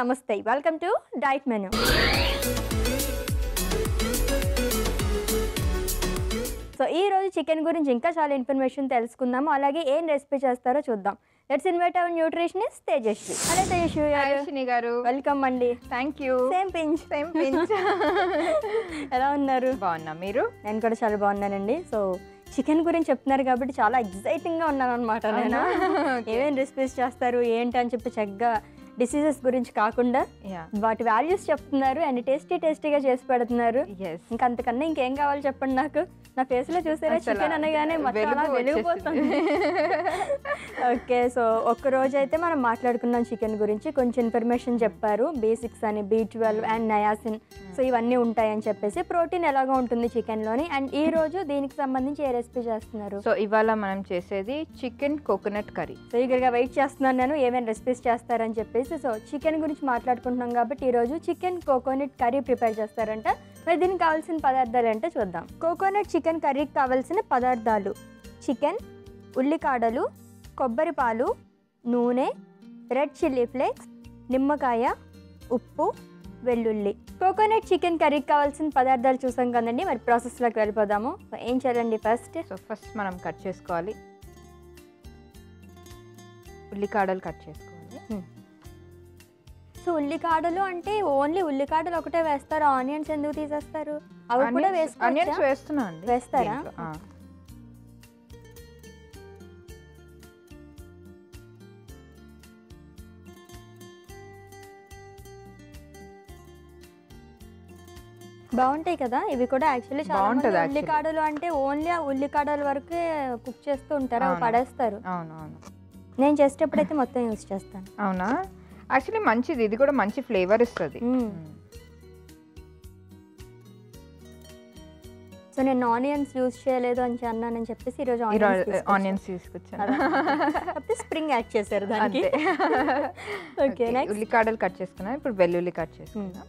నమస్తే welcome to diet menu so ఈ రోజు చికెన్ గురించి ఇంకా చాలా ఇన్ఫర్మేషన్ తెలుసుకుందాము అలాగే ఏం రెసిపీ చేస్తారో చూద్దాం let's invite our nutritionist Tejaswi hello Tejaswi గారు హాయ్ గారు వెల్కమ్ అండి thank you same pinch same pinch ఎలా ఉన్నారు బాగున్నా మీరు నేను కూడా చాలా బాగున్నానండి సో చికెన్ గురించి చెప్తున్నారు కాబట్టి చాలా ఎగ్జైటింగ్గా ఉన్నాను అనమాట నేను ఏమేమి రెసిపీస్ చేస్తారు ఏంటి అని చెప్పి చక్కగా డిసీజెస్ గురించి కాకుండా యా వాటి వాల్యూస్ చెప్తున్నారు అండ్ టేస్టీ టేస్టీగా చేసి పెడుతున్నారు ఎస్ ఇంకా అంతకన్నా ఇంకేం కావాలి చెప్పండి నాకు నా ఫేస్ లో చూసారా అసలు చికెన్ అనగానే మొత్తం అలా వెలుగు వెలిగిపోతుంది ఓకే సో ఒక్క రోజు అయితే మనం మాట్లాడుకున్నాం చికెన్ గురించి కొంచెం ఇన్ఫర్మేషన్ చెప్పారు బేసిక్స్ అని B twelve and niacin so ఇవన్నీ ఉంటాయని చెప్పేసి ప్రోటీన్ ఎలాగో ఉంటుంది చికెన్ లోని అండ్ ఈ రోజు దీనికి సంబంధించి ఏ రెసిపీ చేస్తున్నారు సో ఇవాళ మనం చేసేది చికెన్ కోకోనట్ కర్రీ సో ఈగర్గా వెయిట్ చేస్తున్నాను నేను ఏమేమి రెసిపీస్ చేస్తారని చెప్పేసి సో చికెన్ గురించి మాట్లాడుకుంటున్నాం కాబట్టి ఈరోజు చికెన్ కోకోనట్ కర్రీ ప్రిపేర్ చేస్తారంట మరి దీనికి కావాల్సిన పదార్థాలు ఏంటో చూద్దాం కోకోనట్ చికెన్ కర్రీకి కావాల్సిన పదార్థాలు చికెన్ ఉల్లికాడలు కొబ్బరి పాలు నూనె రెడ్ చిల్లీ ఫ్లేక్స్ నిమ్మకాయ ఉప్పు వెల్లుల్లి కోకోనట్ చికెన్ కర్రీకి కావాల్సిన పదార్థాలు చూసాం కదండి మరి ప్రాసెస్లోకి వెళ్ళిపోదాము సో ఏం చేయాలండి ఫస్ట్ సో ఫస్ట్ మనం కట్ చేసుకోవాలి ఉల్లికాడలు కట్ చేసుకోవాలి సో ఉల్లికాడలు అంటే ఓన్లీ ఉల్లికాడలు ఒకటే వేస్తారు ఆనియన్స్ ఎందుకు తీసేస్తారు అవి కూడా ఆనియన్స్ వేసుకోవచ్చా వేస్తున్నా అండి వేస్తారా? దీంట్లో. ఆ. బాగుంటాయి కదా ఇవి కూడా యాక్చువల్లీ చాలా మంది బాగుంటది actually. ఉల్లికాడలు అంటే ఓన్లీ ఆ ఉల్లికాడల వరకే కుక్ చేస్తూ ఉంటారు అవి అవును. పడేస్తారు అవును అవును నేను చేసేటప్పుడైతే మొత్తం యూస్ చేస్తాను అవునా యాక్చువల్లీ మంచిది ఇది కూడా మంచి ఫ్లేవర్ ఇస్తుంది మ్మ్. సో నేను ఆనియన్స్ యూస్ చేయలేదు అని అన్నానని చెప్పేసి ఈరోజు ఆనియన్స్ తీసుకొచ్చాను కాకపోతే స్ప్రింగ్ యాడ్ చేశారు దానికి అంతే ఓకే Okay, నెక్స్ట్ ఉల్లికాడలు కట్ చేసుకున్నాం ఇప్పుడు వెల్లుల్లి కట్ చేసుకుందాం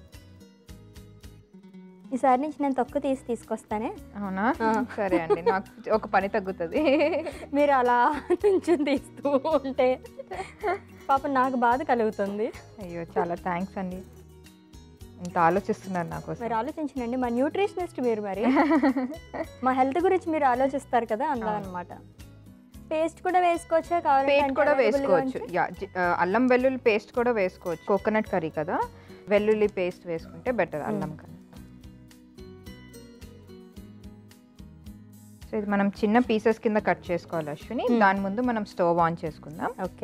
ఈసారి నుంచి నేను తక్కువ తీసి తీసుకొస్తానే అవునా ఆ. సరే అండి నాకు ఒక పని తగ్గుతుంది మీరు అలా నుంచుని తీస్తూ ఉంటే పాప నాకు బాధ కలుగుతుంది అయ్యో చాలా థ్యాంక్స్ అండి ఇంత ఆలోచిస్తున్నారు నా కోసం మరి ఆలోచించండి మా న్యూట్రిషనిస్ట్ మీరు మరి మా హెల్త్ గురించి మీరు ఆలోచిస్తారు కదా అందులో అనమాట పేస్ట్ కూడా వేసుకోవచ్చా కావాలంటే పేస్ట్ అంటే కూడా available గా వేసుకోవచ్చు ఉంచి? యా జి- ఆ, అల్లం వెల్లుల్లి పేస్ట్ కూడా వేసుకోవచ్చు కోకోనట్ కర్రీ కదా వెల్లుల్లి పేస్ట్ వేసుకుంటే బెటర్ అల్లం కన్నా సో ఇది మనం చిన్న పీసెస్ కింద కట్ చేసుకోవాలి అశ్విని Hmm. దాని ముందు మనం స్టవ్ ఆన్ చేసుకుందాం ఓకే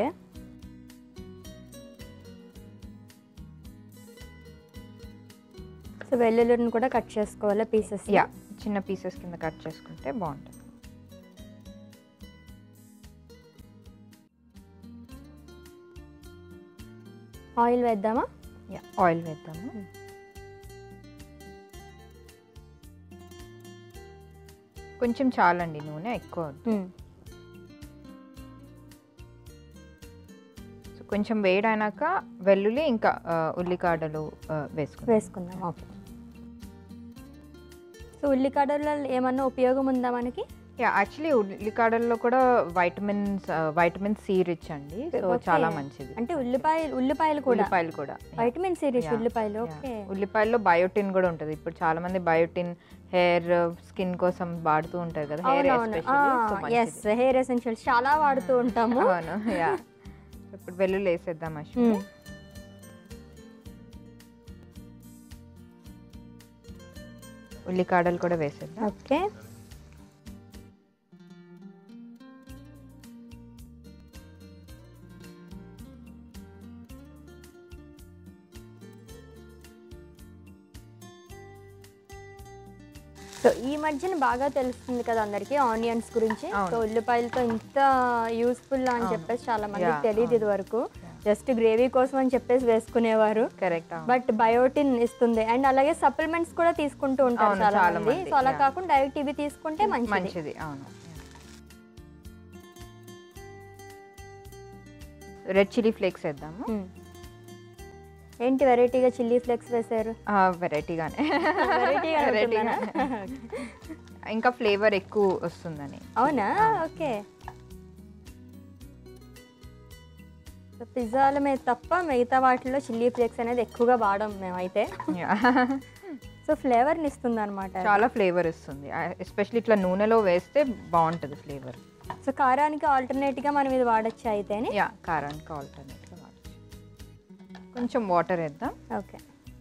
సో వెల్లుల్లిని కూడా కట్ చేసుకోవాలా పీసెస్ యా చిన్న పీసెస్ కింద కట్ చేసుకుంటే బాగుంటుంది ఆయిల్ వేద్దామా యా ఆయిల్ వేద్దాము కొంచెం చాలండి నూనె ఎక్కువ వద్దు. సో కొంచెం వేడైనాక వెల్లుల్లి ఇంకా ఆ, ఉల్లికాడలు ఆ, వేసుకుందాం వేసుకుందాం ఓకే సో ఉల్లిగడ్డల ఏమన్నా ఉపయోగం ఉందా మనకి యా యాక్చువల్లీ ఉల్లికాడల్లో కూడా వైటమిన్స్ వైటమిన్ సి రిచ్ అండి సో Okay. చాలా మంచిది అంటే ఉల్లిపాయలు ఉల్లిపాయలు కూడా ఉల్లిపాయలు కూడా yeah. Vitamin C rich Yeah, ఉల్లిపాయలు yeah. ఓకే ఉల్లిపాయల్లో బయోటిన్ కూడా ఉంటుంది ఇప్పుడు చాలా మంది బయోటిన్ హెయిర్ స్కిన్ కోసం వాడుతూ ఉంటారు కదా హెయిర్ అవునవును ఎస్ హెయిర్ ఎసెన్షియల్స్ చాలా వాడుతూ ఉంటాము అవును యా ఇప్పుడు వెల్లుల్లి వేసేద్దాం అశ్విని మ్మ్. ఉల్లికాడలు కూడా వేసేద్దాం ఓకే సో ఈ మధ్యన బాగా తెలుస్తుంది కదా అందరికి ఆనియన్స్ గురించి అవును. సో ఉల్లిపాయలతో ఇంత యూస్ఫుల్ అని అవును. చెప్పేసి చాలా మందికి Yeah, తెలియదు అవును. ఇది వరకు Yeah. జస్ట్ గ్రేవీ కోసం అని చెప్పేసి వేసుకునేవారు కరెక్ట్ బట్ బయోటిన్ ఇస్తుంది అండ్ అలాగే సప్లిమెంట్స్ కూడా తీసుకుంటూ ఉంటారు అవును, చాలా చాలా మంది మంది, సో అలా yeah. కాకుండా డైరెక్ట్ ఇవి తీసుకుంటే మంచిది మంచిది అవును రెడ్ చిల్లీ ఫ్లేక్స్ వేద్దాము మ్మ్. ఏంటి వెరైటీగా చిల్లీ ఫ్లేక్స్ వేశారు వెరైటీగానే వెరైటీగా వెరైటీగా ఇంకా ఫ్లేవర్ ఎక్కువ వస్తుందని అవునా ఓకే సో పిజ్జాల మీద తప్ప మిగతా వాటిలో చిల్లీ ఫ్లేక్స్ అనేది ఎక్కువగా వాడం మేమైతే సో ఫ్లేవర్ని ఇస్తుంది అనమాట చాలా ఫ్లేవర్ ఇస్తుంది ఎస్పెషల్లీ ఇట్లా నూనెలో వేస్తే బాగుంటుంది ఫ్లేవర్ సో కారానికి ఆల్టర్నేట్గా మనం ఇది వాడచ్చు అయితేనే యా కారానికి ఆల్టర్నేట్గా వాడచ్చు కొంచెం వాటర్ వేద్దాం ఓకే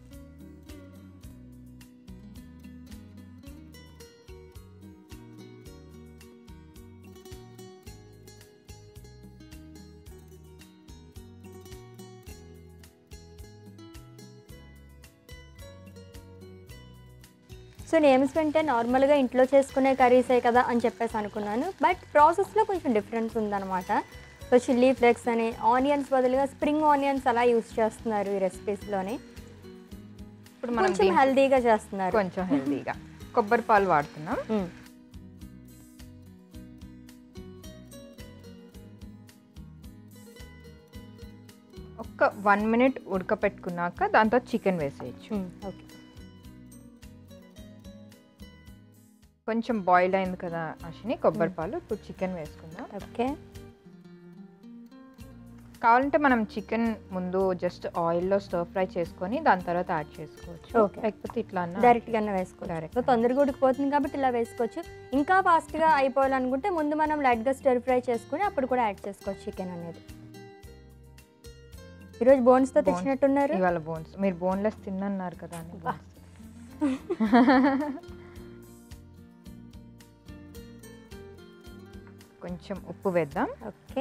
సో నేమ్స్ వింటే నార్మల్గా ఇంట్లో చేసుకునే కర్రీసే కదా అని చెప్పేసి అనుకున్నాను బట్ ప్రాసెస్లో కొంచెం డిఫరెన్స్ ఉందన్నమాట సో చిల్లీ ఫ్లేక్స్ అని ఆనియన్స్ బదులుగా స్ప్రింగ్ ఆనియన్స్ అలా యూస్ చేస్తున్నారు ఈ రెసిపీస్లోని ఇప్పుడు మనం కొంచెం దీనికి హెల్దీగా చేస్తున్నారు కొంచెం హెల్దీగా కొబ్బరి పాలు వాడుతున్నాం మ్మ్. ఒక్క వన్ మినిట్ ఉడకపెట్టుకున్నాక దాంతో చికెన్ వేసేయచ్చు మ్మ్. ఓకే కొంచెం బాయిల్ అయింది కదా అశ్విని కొబ్బరి పాలు ఇప్పుడు చికెన్ వేసుకుందాం ఓకే కావాలంటే మనం చికెన్ ముందు జస్ట్ ఆయిల్లో స్టర్ ఫ్రై చేసుకొని దాని తర్వాత యాడ్ చేసుకోవచ్చు Okay. లేకపోతే ఇట్లా అన్న డైరెక్ట్గానే వేసుకోవచ్చు Direct. సో తొందరగా ఉడికిపోతుంది కాబట్టి ఇలా వేసుకోవచ్చు ఇంకా ఫాస్ట్గా అయిపోవాలనుకుంటే ముందు మనం లైట్గా స్టర్ ఫ్రై చేసుకుని అప్పుడు కూడా యాడ్ చేసుకోవచ్చు చికెన్ అనేది ఈరోజు బోన్స్తో Bones. తెచ్చినట్టున్నారు ఇవాళ బోన్స్ మీరు బోన్లెస్ తిన్నన్నారు కదా అని అబ్బా. కొంచెం ఉప్పు వేద్దాం ఓకే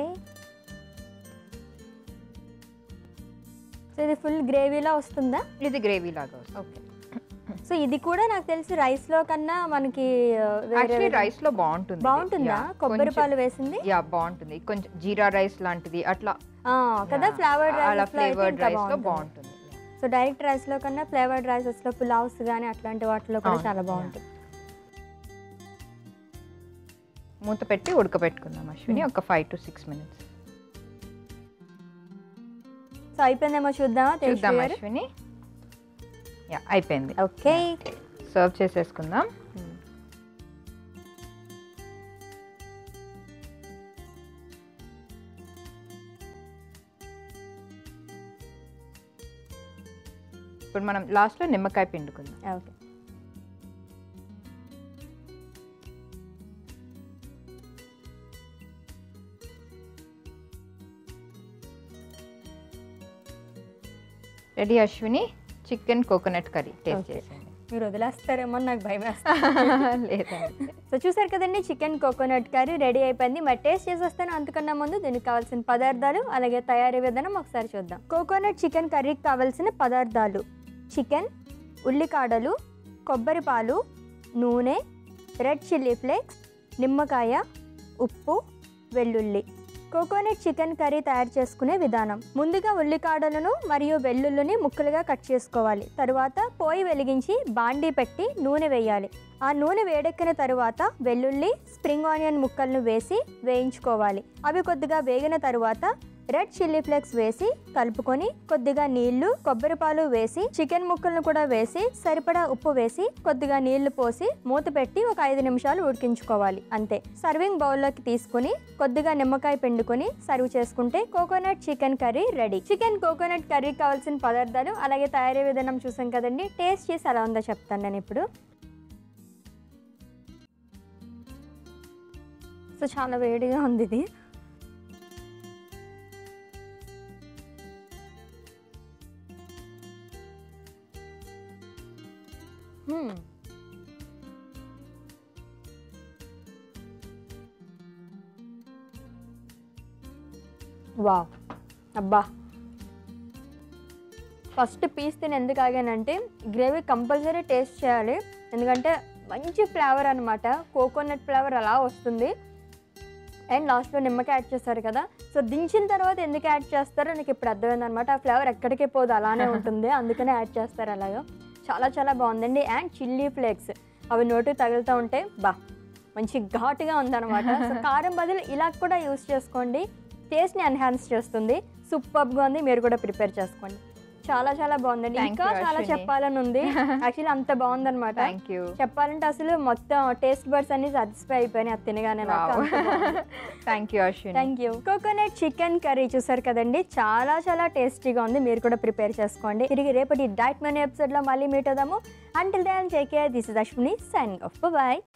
సో ఇది ఫుల్ గ్రేవీలా వస్తుందా ఇది గ్రేవీ లాగా వస్తుంది ఓకే సో ఇది కూడా నాకు తెలిసి రైస్లో కన్నా మనకి ఆ, వేరే యాక్చువల్లీ విధంగా- రైస్ లో బాగుంటుంది ఇది. బాగుంటుందా Yeah, కొబ్బరి కొంచెం- పాలు వేసింది యా బాగుంటుంది కొంచెం జీరా రైస్ లాంటిది అట్లా ఆ, కదా Yeah, ఫ్లేవర్డ్ అలా రైస్ ఫ్లేవర్డ్ రైస్ లో బాగుంటుంది సో డైరెక్ట్ రైస్లో కన్నా ఫ్లేవర్డ్ రైసెస్లో పులావ్స్ కానీ అట్లాంటి వాటిలో కూడా అవును, చాలా yeah. బాగుంటుంది మూత పెట్టి ఉడకబెట్టుకుందాం అశ్విని ఒక five to six minutes so అయిపోయిందేమో చూద్దామా చూద్దాం తేజస్వి గారు అశ్విని యా అయిపోయింది ఓకే సర్వ్ చేసేసుకుందాం ఇప్పుడు మనం లాస్ట్లో నిమ్మకాయ పిండుకుందాం okay ready Ashwini chicken coconut curry taste Okay. చేసేయండి మీరు వదిలేస్తారేమో అని నాకు భయం వేస్తుంది లేదండి సో చూసారు కదండి చికెన్ కోకోనట్ కర్రీ రెడీ అయిపోయింది మరి టేస్ట్ చేసి వస్తాను అంతకన్నా ముందు దీనికి కావాల్సిన పదార్థాలు అలాగే తయారీ విధానం ఒకసారి చూద్దాం కోకోనట్ చికెన్ కర్రీకి కావాల్సిన పదార్థాలు చికెన్ ఉల్లికాడలు కొబ్బరి పాలు నూనె రెడ్ చిల్లీ ఫ్లేక్స్ నిమ్మకాయ ఉప్పు వెల్లుల్లి కోకోనట్ చికెన్ కర్రీ తయారు చేసుకునే విధానం ముందుగా ఉల్లికాడలను మరియు వెల్లుల్లిని ముక్కలుగా కట్ చేసుకోవాలి తరువాత పోయి వెలిగించి బాండీ పెట్టి నూనె వేయాలి ఆ నూనె వేడెక్కిన తరువాత వెల్లుల్లి స్ప్రింగ్ ఆనియన్ ముక్కలను వేసి వేయించుకోవాలి అవి కొద్దిగా వేగిన తరువాత రెడ్ చిల్లీ ఫ్లేక్స్ వేసి కలుపుకొని కొద్దిగా నీళ్లు కొబ్బరి పాలు వేసి చికెన్ ముక్కలను కూడా వేసి సరిపడా ఉప్పు వేసి కొద్దిగా నీళ్లు పోసి మూత పెట్టి ఒక ఐదు నిమిషాలు ఉడికించుకోవాలి అంతే సర్వింగ్ బౌల్లోకి తీసుకుని కొద్దిగా నిమ్మకాయ పిండుకొని సర్వ్ చేసుకుంటే coconut chicken curry ready chicken coconut కర్రీకి కావాల్సిన పదార్థాలు అలాగే తయారీ విధానం చూసాం కదండి టేస్ట్ చేసి ఎలా ఉందో చెప్తాను నేను ఇప్పుడు సో చాలా వేడిగా ఉంది ఇది Hmm. వావ్ అబ్బా ఫస్ట్ పీస్ తిని ఎందుకు ఆగానంటే గ్రేవీ కంపల్సరీ టేస్ట్ చేయాలి ఎందుకంటే మంచి ఫ్లేవర్ అనమాట కోకోనట్ ఫ్లేవర్ అలా వస్తుంది అండ్ లాస్ట్లో నిమ్మకాయ యాడ్ చేస్తారు కదా సో దించిన తర్వాత ఎందుకు యాడ్ చేస్తారో నాకు ఇప్పుడు అర్థమైంది అనమాట ఆ ఫ్లేవర్ ఎక్కడికి పోదు అలానే ఉంటుంది అందుకనే యాడ్ చేస్తారు అలాగా చాలా చాలా బాగుందండి అండ్ చిల్లీ ఫ్లేక్స్ అవి నోటికి తగులుతూ ఉంటే బా మంచి ఘాటుగా ఉందన్నమాట సో కారం బదులు ఇలా కూడా యూస్ చేసుకోండి టేస్ట్ని ఎన్హాన్స్ చేస్తుంది సూపర్గా ఉంది మీరు కూడా ప్రిపేర్ చేసుకోండి చాలా చాలా బాగుందండి Thank ఇంకా you, చాలా అశ్విని. చెప్పాలని ఉంది యాక్చువల్లీ అంత బాగుందన్నమాట థ్యాంక్ యూ చెప్పాలంటే అసలు మొత్తం టేస్ట్ బర్డ్స్ అన్ని సాటిస్ఫై అయిపోయినాయి అది తినగానే thank you Ashwini thank you coconut chicken curry చూసారు కదండి చాలా చాలా టేస్టీగా ఉంది మీరు కూడా ప్రిపేర్ చేసుకోండి తిరిగి రేపటి డైట్ మనీ ఎపిసోడ్లో మళ్ళీ మీట్ అవుదాము until then take care this is Ashwini sign off bye